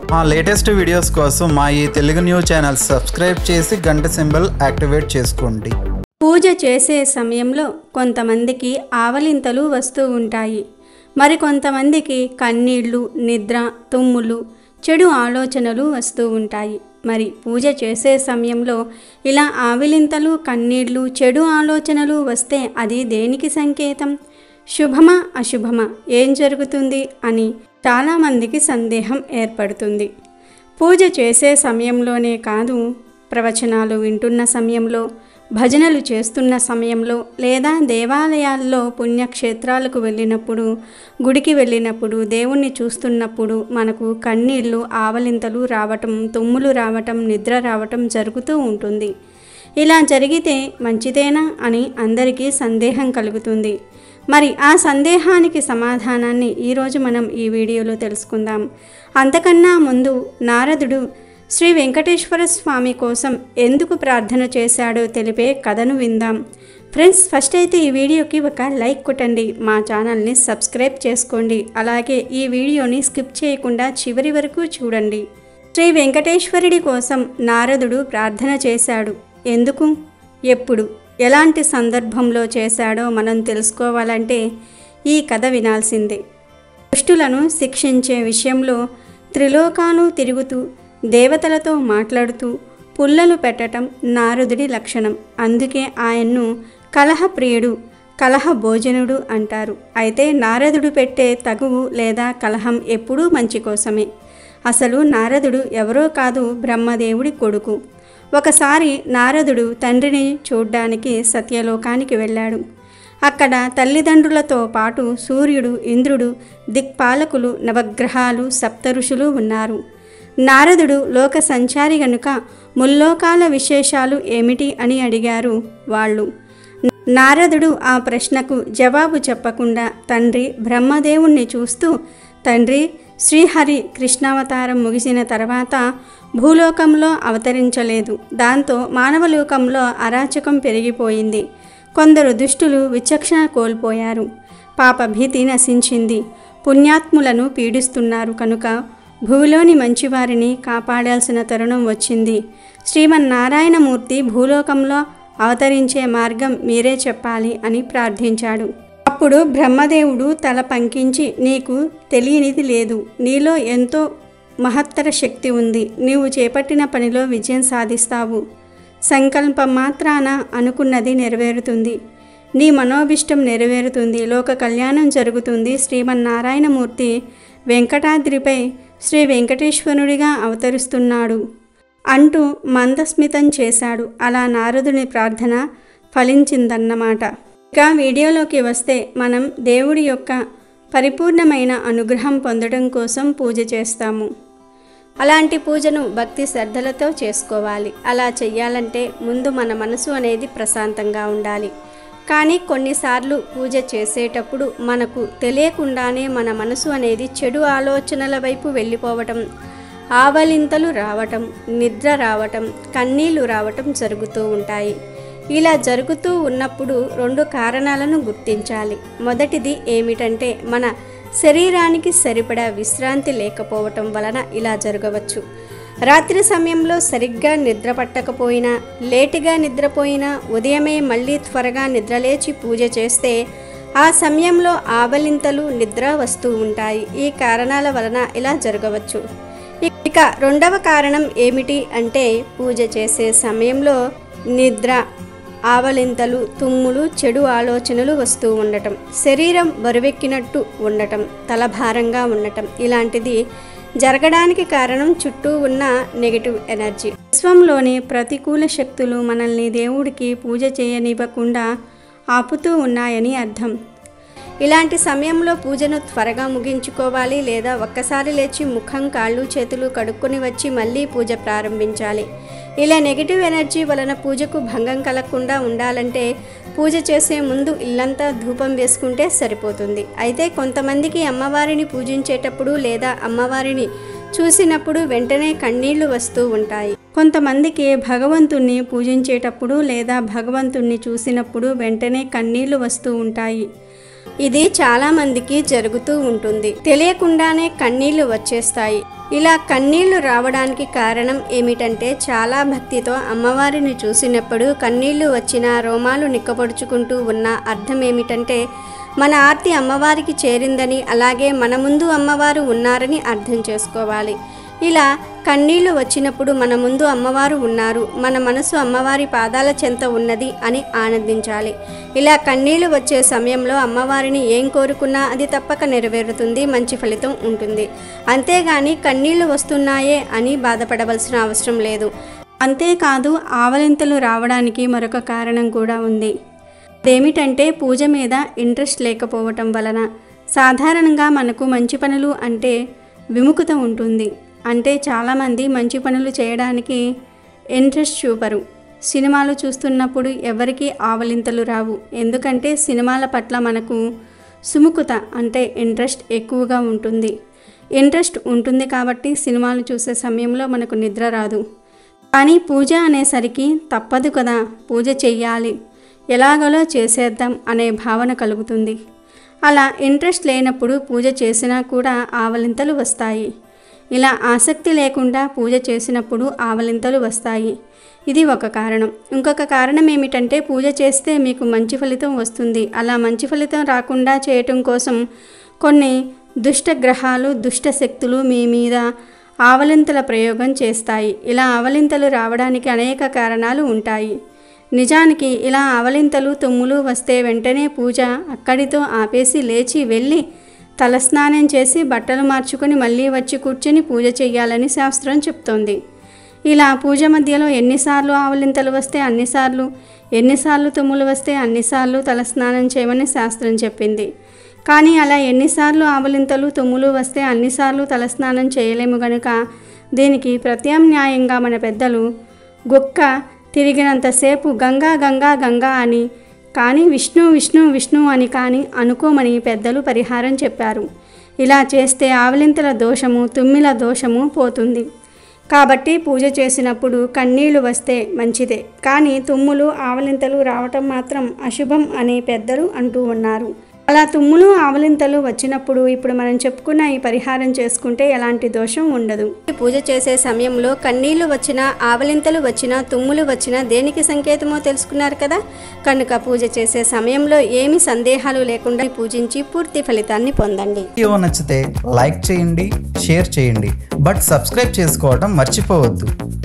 మా latest videos కోసం మా ఈ తెలుగు న్యూస్ ఛానల్ సబ్స్క్రైబ్ చేసి గంట సింబల్ యాక్టివేట్ చేసుకోండి పూజ చేసే సమయంలో కొంతమందికి ఆవలింతలు వస్తూ ఉంటాయి మరి కొంతమందికి కన్నీళ్లు నిద్ర తుమ్ములు చెడు ఆలోచనలు వస్తూ ఉంటాయి మరి పూజ చేసే సమయంలో ఇలా ఆవిలింతలు కన్నీళ్లు చెడు ఆలోచనలు వస్తే అది దేనికి సంకేతం శుభమా అశుభమా ఏం జరుగుతుంది అని చాలామందికి సందేహం ఏర్పడుతుంది పూజ చేసే సమయంలోనే కాదు ప్రవచనాలు వింటున్న సమయంలో భజనలు చేస్తున్న సమయంలో లేదా దేవాలయాల్లో పుణ్యక్షేత్రాలకు వెళ్ళినప్పుడు గుడికి వెళ్ళినప్పుడు దేవుణ్ణి చూస్తున్నప్పుడు మనకు కన్నీళ్ళు ఆవలింతలు రావటం తుమ్ములు రావటం నిద్ర రావటం జరుగుతూ ఉంటుంది ఇలా జరిగితే మంచిదేనా అని అందరికీ సందేహం కలుగుతుంది మరి ఆ సందేహానికి సమాధానాన్ని ఈరోజు మనం ఈ వీడియోలో తెలుసుకుందాం అంతకన్నా ముందు నారదుడు శ్రీ వెంకటేశ్వర స్వామి కోసం ఎందుకు ప్రార్థన చేశాడో తెలిపే కథను విందాం ఫ్రెండ్స్ ఫస్ట్ అయితే ఈ వీడియోకి ఒక లైక్ కొట్టండి మా ఛానల్ని సబ్స్క్రైబ్ చేసుకోండి అలాగే ఈ వీడియోని స్కిప్ చేయకుండా చివరి వరకు చూడండి శ్రీ వెంకటేశ్వరుడి కోసం నారదుడు ప్రార్థన చేశాడు ఎందుకు ఎప్పుడు ఎలాంటి సందర్భంలో చేశాడో మనం తెలుసుకోవాలంటే ఈ కథ వినాల్సిందే దుష్టులను శిక్షించే విషయంలో త్రిలోకాలు తిరుగుతూ దేవతలతో మాట్లాడుతూ పుల్లలు పెట్టటం నారదుడి లక్షణం అందుకే ఆయన్ను కలహప్రియుడు కలహ భోజనుడు అంటారు అయితే నారదుడు పెట్టే తగువు లేదా కలహం ఎప్పుడూ మంచి కోసమే అసలు నారదుడు ఎవరో కాదు బ్రహ్మదేవుడి కొడుకు ఒకసారి నారదుడు తండ్రిని చూడ్డానికి సత్యలోకానికి వెళ్ళాడు అక్కడ తల్లిదండ్రులతో పాటు సూర్యుడు ఇంద్రుడు దిక్పాలకులు నవగ్రహాలు సప్తఋషులు ఉన్నారు నారదుడు లోక సంచారి గనుక ముల్లోకాల విశేషాలు ఏమిటి అని అడిగారు వాళ్ళు నారదుడు ఆ ప్రశ్నకు జవాబు చెప్పకుండా తండ్రి బ్రహ్మదేవుణ్ణి చూస్తూ తండ్రి శ్రీహరి కృష్ణావతారం ముగిసిన తర్వాత భూలోకంలో అవతరించలేదు దాంతో మానవలోకంలో అరాచకం పెరిగిపోయింది కొందరు దుష్టులు విచక్షణ కోల్పోయారు పాప భీతి నశించింది పుణ్యాత్ములను పీడిస్తున్నారు కనుక భూమిలోని మంచివారిని కాపాడాల్సిన తరుణం వచ్చింది శ్రీమన్నారాయణమూర్తి భూలోకంలో అవతరించే మార్గం మీరే చెప్పాలి అని ప్రార్థించాడు అప్పుడు బ్రహ్మదేవుడు తల పంకించి నీకు తెలియనిది లేదు నీలో ఎంతో మహత్తర శక్తి ఉంది నీవు చేపట్టిన పనిలో విజయం సాధిస్తావు సంకల్పం మాత్రాన అనుకున్నది నెరవేరుతుంది నీ మనోభిష్టం నెరవేరుతుంది లోక కళ్యాణం జరుగుతుంది శ్రీమన్నారాయణమూర్తి వెంకటాద్రిపై శ్రీ వెంకటేశ్వరుడిగా అవతరిస్తున్నాడు అంటూ మందస్మితం చేశాడు అలా నారదుని ప్రార్థన ఫలించిందన్నమాట ఇక వీడియోలోకి వస్తే మనం దేవుడి యొక్క పరిపూర్ణమైన అనుగ్రహం పొందడం కోసం పూజ చేస్తాము అలాంటి పూజను భక్తి శ్రద్ధలతో చేసుకోవాలి అలా చెయ్యాలంటే ముందు మన మనసు అనేది ప్రశాంతంగా ఉండాలి కానీ కొన్నిసార్లు పూజ చేసేటప్పుడు మనకు తెలియకుండానే మన మనసు అనేది చెడు ఆలోచనల వైపు వెళ్ళిపోవటం ఆవలింతలు రావటం నిద్ర రావటం కన్నీళ్లు రావటం జరుగుతూ ఉంటాయి ఇలా జరుగుతూ ఉన్నప్పుడు రెండు కారణాలను గుర్తించాలి మొదటిది ఏమిటంటే మన శరీరానికి సరిపడా విశ్రాంతి లేకపోవటం వలన ఇలా జరగవచ్చు రాత్రి సమయంలో సరిగ్గా నిద్ర పట్టకపోయినా లేటుగా నిద్రపోయినా ఉదయమే మళ్ళీ త్వరగా నిద్రలేచి పూజ చేస్తే ఆ సమయంలో ఆవలింతలు నిద్ర వస్తూ ఉంటాయి ఈ కారణాల వలన ఇలా జరగవచ్చు ఇక రెండవ కారణం ఏమిటి అంటే పూజ చేసే సమయంలో నిద్ర ఆవలింతలు తుమ్ములు చెడు ఆలోచనలు వస్తూ ఉండటం శరీరం బరువెక్కినట్టు ఉండటం తల భారంగా ఉండటం ఇలాంటిది జరగడానికి కారణం చుట్టూ ఉన్న నెగిటివ్ ఎనర్జీ విశ్వంలోని ప్రతికూల శక్తులు మనల్ని దేవుడికి పూజ చేయనివ్వకుండా ఆపుతూ ఉన్నాయని అర్థం ఇలాంటి సమయంలో పూజను త్వరగా ముగించుకోవాలి లేదా ఒక్కసారి లేచి ముఖం కాళ్ళు చేతులు కడుక్కొని వచ్చి మళ్ళీ పూజ ప్రారంభించాలి ఇలా నెగిటివ్ ఎనర్జీ వలన పూజకు భంగం కలగకుండా ఉండాలంటే పూజ చేసే ముందు ఇల్లంతా ధూపం వేసుకుంటే సరిపోతుంది అయితే కొంతమందికి అమ్మవారిని పూజించేటప్పుడు లేదా అమ్మవారిని చూసినప్పుడు వెంటనే కన్నీళ్లు వస్తూ ఉంటాయి కొంతమందికి భగవంతుణ్ణి పూజించేటప్పుడు లేదా భగవంతుణ్ణి చూసినప్పుడు వెంటనే కన్నీళ్లు వస్తూ ఉంటాయి ఇది చాలా మందికి జరుగుతూ ఉంటుంది తెలియకుండానే కన్నీళ్లు వచ్చేస్తాయి ఇలా కన్నీళ్లు రావడానికి కారణం ఏమిటంటే చాలా భక్తితో అమ్మవారిని చూసినప్పుడు కన్నీళ్లు వచ్చిన రోమాలు నిక్కపొడుచుకుంటూ ఉన్న అర్థం ఏమిటంటే మన ఆర్తి అమ్మవారికి చేరిందని అలాగే మన ముందు అమ్మవారు ఉన్నారని అర్థం చేసుకోవాలి ఇలా కన్నీళ్లు వచ్చినప్పుడు మన ముందు అమ్మవారు ఉన్నారు మన మనసు అమ్మవారి పాదాల చెంత ఉన్నది అని ఆనందించాలి ఇలా కన్నీళ్లు వచ్చే సమయంలో అమ్మవారిని ఏం కోరుకున్నా అది తప్పక నెరవేరుతుంది మంచి ఫలితం ఉంటుంది అంతేగాని కన్నీళ్లు వస్తున్నాయే అని బాధపడవలసిన అవసరం లేదు అంతేకాదు ఆవలింతలు రావడానికి మరొక కారణం కూడా ఉంది అదేమిటంటే పూజ మీద ఇంట్రెస్ట్ లేకపోవటం వలన సాధారణంగా మనకు మంచి పనులు అంటే విముఖత ఉంటుంది అంటే చాలామంది మంచి పనులు చేయడానికి ఇంట్రెస్ట్ చూపరు సినిమాలు చూస్తున్నప్పుడు ఎవరికీ ఆవలింతలు రావు ఎందుకంటే సినిమాల పట్ల మనకు సుముఖత అంటే ఇంట్రెస్ట్ ఎక్కువగా ఉంటుంది ఇంట్రెస్ట్ ఉంటుంది కాబట్టి సినిమాలు చూసే సమయంలో మనకు నిద్ర రాదు కానీ పూజ అనేసరికి తప్పదు కదా పూజ చెయ్యాలి ఎలాగోలో చేసేద్దాం అనే భావన కలుగుతుంది అలా ఇంట్రెస్ట్ లేనప్పుడు పూజ చేసినా కూడా ఆవలింతలు వస్తాయి ఇలా ఆసక్తి లేకుండా పూజ చేసినప్పుడు ఆవలింతలు వస్తాయి ఇది ఒక కారణం ఇంకొక కారణం ఏమిటంటే పూజ చేస్తే మీకు మంచి ఫలితం వస్తుంది అలా మంచి ఫలితం రాకుండా చేయటం కోసం కొన్ని దుష్ట గ్రహాలు దుష్ట శక్తులు మీ మీద ఆవలింతల ప్రయోగం చేస్తాయి ఇలా ఆవలింతలు రావడానికి అనేక కారణాలు ఉంటాయి నిజానికి ఇలా ఆవలింతలు తుమ్ములు వస్తే వెంటనే పూజ అక్కడితో ఆపేసి లేచి వెళ్ళి తలస్నానం చేసి బట్టలు మార్చుకొని మళ్ళీ వచ్చి కూర్చొని పూజ చేయాలని శాస్త్రం చెప్తోంది ఇలా పూజ మధ్యలో ఎన్నిసార్లు ఆవలింతలు వస్తే అన్నిసార్లు ఎన్నిసార్లు తుమ్ములు వస్తే అన్నిసార్లు తలస్నానం చేయమని శాస్త్రం చెప్పింది కానీ అలా ఎన్నిసార్లు ఆవలింతలు తుమ్ములు వస్తే అన్నిసార్లు తలస్నానం చేయలేము గనుక దీనికి ప్రత్యామ్నాయంగా మన పెద్దలు గుక్క తిరిగినంతసేపు గంగా గంగా గంగా అని కానీ విష్ణు విష్ణు విష్ణు అని కానీ అనుకోమని పెద్దలు పరిహారం చెప్పారు ఇలా చేస్తే ఆవలింతల దోషము తుమ్మిల దోషము పోతుంది కాబట్టి పూజ చేసినప్పుడు కన్నీళ్లు వస్తే మంచిదే కానీ తుమ్ములు ఆవలింతలు రావటం మాత్రం అశుభం అని పెద్దలు అంటూ ఉన్నారు అలా తుమ్ములు ఆవలింతలు వచ్చినప్పుడు ఇప్పుడు మనం చెప్పుకున్న ఈ పరిహారం చేసుకుంటే ఎలాంటి దోషం ఉండదు పూజ చేసే సమయంలో కన్నీళ్లు వచ్చినా ఆవలింతలు వచ్చినా తుమ్ములు వచ్చినా దేనికి సంకేతమో తెలుసుకున్నారు కదా కనుక పూజ చేసే సమయంలో ఏమి సందేహాలు లేకుండా పూజించి పూర్తి ఫలితాన్ని పొందండి వీడియో నచ్చితే లైక్ చేయండి షేర్ చేయండి బట్ సబ్స్క్రైబ్ చేసుకోవడం మర్చిపోవద్దు